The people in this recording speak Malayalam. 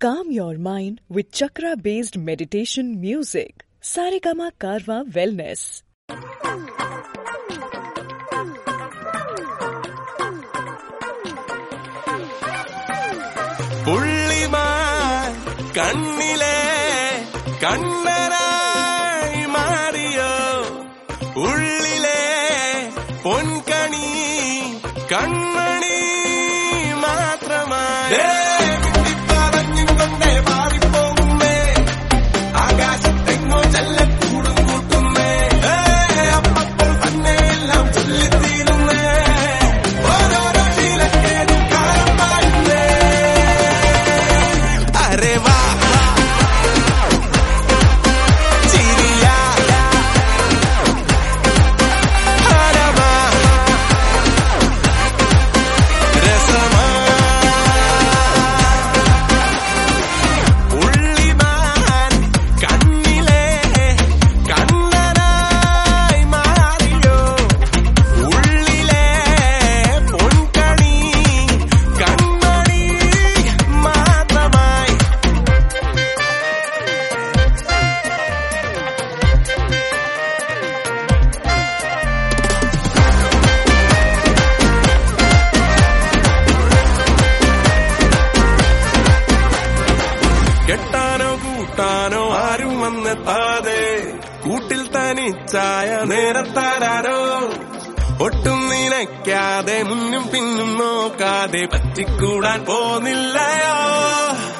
Calm your mind with chakra based meditation music. Saregama Karwa Wellness. പുള്ളിമാൻ കണ്ണിലെ കണ്ണനായി മാറിയോ ഉള്ളിലെ പൊൻകണി കൺമണി മാത്രമായി പറഞ്ഞുകൊണ്ടേ മാറിപ്പോകുന്നേ ആകാശത്തെങ്ങോ ചെല്ലക്കൂടും കൂട്ടുന്നേ അപ്പോൾ തന്നെ എല്ലാം ചൊല്ലിത്തീരുന്നേ ഓരോരോ ശീലക്കേടും കാലം മാറുന്നേ അരെ വാ ചിരിയാ ഹരമാ രസമാ ഉള്ളിമാൻ കണ്ണിലെ കണ്ണനായി മാറിയോ ഉള്ളിലെ പൊൻകണി കൺമണി മാത്രമായി കെട്ടാനോ കൂട്ടാനോ ആരും വന്നെത്താതെ കൂട്ടിൽ തനിച്ചായ നേരത്താരോ ഒട്ടും നിനയ്ക്കാതെ മുന്നും പിന്നും നോക്കാതെ പറ്റിക്കൂടാൻ പോന്നില്ലയോ